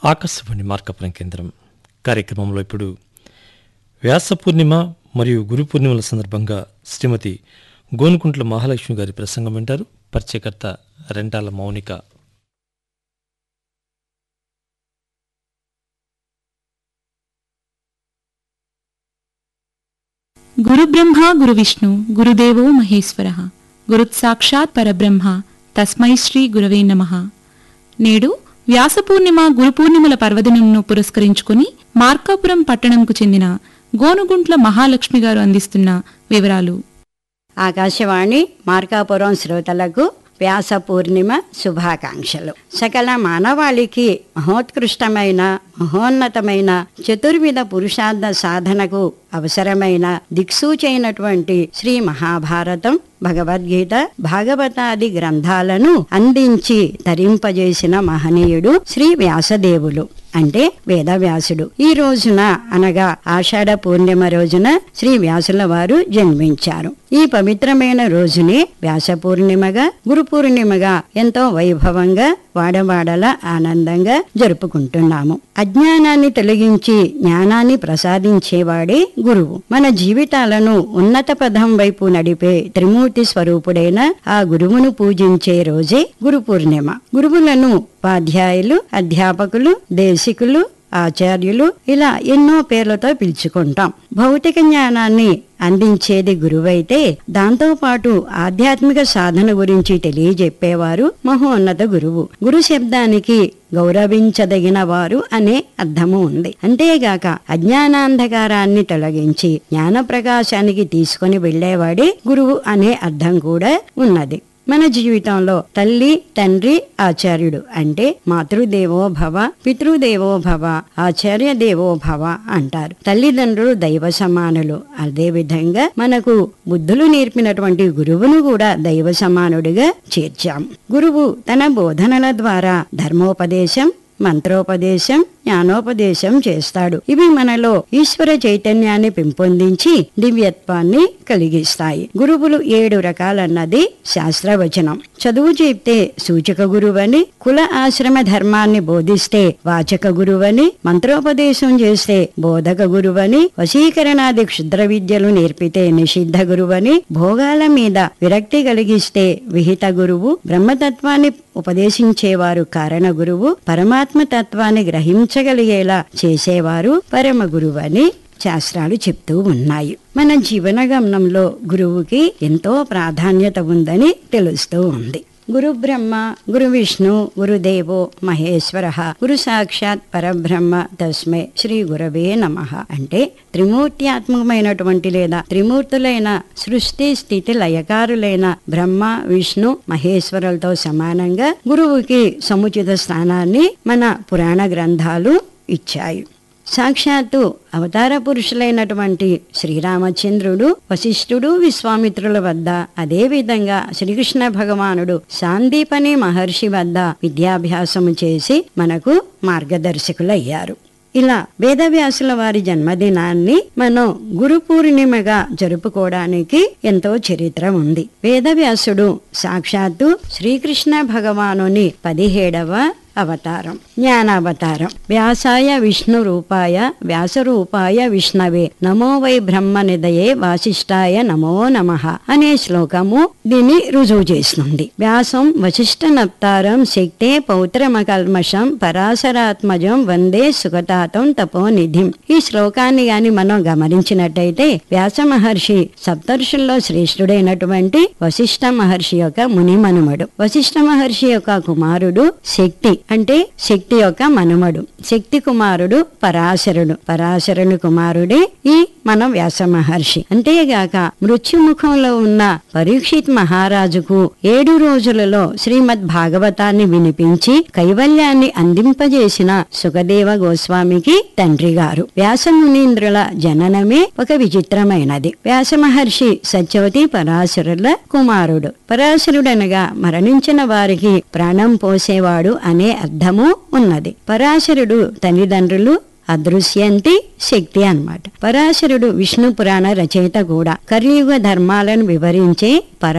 ఆకాశవాణి మార్కపురం కేంద్రం కార్యక్రమంలో ఇప్పుడు వ్యాస పూర్ణిమ మరియు గురు పూర్ణిమల సందర్భంగా శ్రీమతి గోనుకుంట్ల మహాలక్ష్మి గారి ప్రసంగం వింటారు పరిచయకర్త రెంటాల మౌనిక గురుబ్రహ్మ గురువిష్ణు గురుదేవో మహేశ్వర గురుత్సాక్షాత్ పరబ్రహ్మ తస్మై శ్రీ గురవే నమ నేడు వ్యాసపూర్ణిమ గురుపూర్ణిమల పర్వదినంను పురస్కరించుకుని మార్కాపురం పట్టణంకు చెందిన గోనుగుంట్ల మహాలక్ష్మి గారు అందిస్తున్న వివరాలు ఆకాశవాణి మార్కాపురం శ్రోతలకు వ్యాస పూర్ణిమ శుభాకాంక్షలు సకల మానవాళికి మహోత్కృష్టమైన మహోన్నతమైన చతుర్విధ పురుషార్థ సాధనకు అవసరమైన దిక్సూచైనటువంటి శ్రీ మహాభారతం భగవద్గీత భాగవతాది గ్రంథాలను అందించి తరింపజేసిన మహనీయుడు శ్రీ వ్యాసదేవులు అంటే వేదవ్యాసుడు ఈ రోజున అనగా ఆషాఢ పూర్ణిమ రోజున శ్రీ వ్యాసుల వారు జన్మించారు ఈ పవిత్రమైన రోజుని వ్యాస పూర్ణిమగా గురు పూర్ణిమగా ఎంతో వైభవంగా వాడవాడల ఆనందంగా జరుపుకుంటున్నాము అజ్ఞానాన్ని తొలగించి జ్ఞానాన్ని ప్రసాదించేవాడే గురువు మన జీవితాలను ఉన్నత పదం వైపు నడిపే త్రిమూర్తి స్వరూపుడైన ఆ గురువును పూజించే రోజే గురు పూర్ణిమ గురువులను ఉపాధ్యాయులు అధ్యాపకులు దేశికులు ఆచార్యులు ఇలా ఎన్నో పేర్లతో పిలుచుకుంటాం భౌతిక జ్ఞానాన్ని అందించేది గురువైతే దాంతో పాటు ఆధ్యాత్మిక సాధన గురించి తెలియజెప్పేవారు మహోన్నత గురువు గురు శబ్దానికి గౌరవించదగిన వారు అనే అర్థము ఉంది అంతేగాక అజ్ఞానాంధకారాన్ని తొలగించి జ్ఞాన ప్రకాశానికి తీసుకుని వెళ్లేవాడే గురువు అనే అర్థం కూడా ఉన్నది మన జీవితంలో తల్లి తండ్రి ఆచార్యుడు అంటే మాతృదేవో భవ పితృదేవో భవ ఆచార్య దేవో భవ అంటారు తల్లిదండ్రులు దైవ సమానులు అదే విధంగా మనకు బుద్ధులు నేర్పినటువంటి గురువును కూడా దైవ సమానుడిగా చేర్చాం గురువు తన బోధనల ద్వారా ధర్మోపదేశం మంత్రోపదేశం జ్ఞానోపదేశం చేస్తాడు ఇవి మనలో ఈశ్వర చైతన్యాన్ని పెంపొందించి దివ్యత్వాన్ని కలిగిస్తాయి గురువులు ఏడు రకాలన్నది శాస్త్రవచనం చదువు చెప్తే సూచక గురువని కుల ఆశ్రమ ధర్మాన్ని బోధిస్తే వాచక గురువని మంత్రోపదేశం చేస్తే బోధక గురువని వశీకరణాది క్షుద్ర విద్యలు నేర్పితే నిషిద్ధ గురువని భోగాల మీద విరక్తి కలిగిస్తే విహిత గురువు బ్రహ్మతత్వాన్ని ఉపదేశించేవారు కారణ గురువు పరమాత్మ తత్వాన్ని గ్రహించగలిగేలా చేసేవారు పరమ గురువు అని శాస్త్రాలు చెప్తూ ఉన్నాయి మన జీవన గమనంలో గురువుకి ఎంతో ప్రాధాన్యత ఉందని తెలుస్తూ ఉంది గురు బ్రహ్మ గురు విష్ణు గురుదేవో మహేశ్వర గురు సాక్షాత్ పరబ్రహ్మ తస్మే శ్రీ గురవే నమ అంటే త్రిమూర్త్యాత్మకమైనటువంటి లేదా త్రిమూర్తులైన సృష్టి స్థితి లయకారులైన బ్రహ్మ విష్ణు మహేశ్వరులతో సమానంగా గురువుకి సముచిత స్థానాన్ని మన పురాణ గ్రంథాలు ఇచ్చాయి సాక్షాత్తు అవతార పురుషులైనటువంటి శ్రీరామచంద్రుడు వశిష్ఠుడు విశ్వామిత్రుల వద్ద అదేవిధంగా శ్రీకృష్ణ భగవానుడు సాందీపని మహర్షి వద్ద విద్యాభ్యాసము చేసి మనకు మార్గదర్శకులయ్యారు ఇలా వేదవ్యాసుల వారి జన్మదినాన్ని మనం గురు పూర్ణిమగా జరుపుకోవడానికి ఎంతో చరిత్ర ఉంది వేదవ్యాసుడు సాక్షాత్తు శ్రీకృష్ణ భగవానుని పదిహేడవ అవతారం జ్ఞానావతారం వ్యాసాయ విష్ణు రూపాయ వ్యాస రూపాయ విష్ణవే నమో వై బ్రహ్మ నిదయే వాసిష్ఠాయ నమో నమ అనే శ్లోకము దీన్ని రుజువు చేస్తుంది వ్యాసం వశిష్ఠ నప్తారం శక్తే పౌత్రమకల్మషం పరాశరాత్మజం వందే సుగతాతం తపోనిధిం ఈ శ్లోకాన్ని గాని మనం గమనించినట్టయితే వ్యాస మహర్షి సప్తర్షుల్లో శ్రేష్ఠుడైనటువంటి వశిష్ఠ మహర్షి యొక్క మునిమనుమడు వశిష్ఠ మహర్షి యొక్క కుమారుడు శక్తి అంటే శక్తి యొక్క మనుమడు శక్తి కుమారుడు పరాశరుడు పరాశరుని కుమారుడే ఈ మన వ్యాస మహర్షి అంతేగాక మృత్యుముఖంలో ఉన్న పరీక్షిత్ మహారాజుకు ఏడు రోజులలో శ్రీమద్ భాగవతాన్ని వినిపించి కైవల్యాన్ని అందింపజేసిన సుఖదేవ గోస్వామికి తండ్రి గారు వ్యాస మునీంద్రుల జననమే ఒక విచిత్రమైనది వ్యాస మహర్షి సత్యవతి పరాశరుల కుమారుడు పరాశరుడనగా మరణించిన వారికి ప్రాణం పోసేవాడు అనే అర్థము ఉన్నది పరాశరుడు తల్లిదండ్రులు అదృశ్యంతి శక్తి అన్నమాట పరాశరుడు విష్ణు పురాణ రచయిత కూడా కలియుగ ధర్మాలను వివరించే పర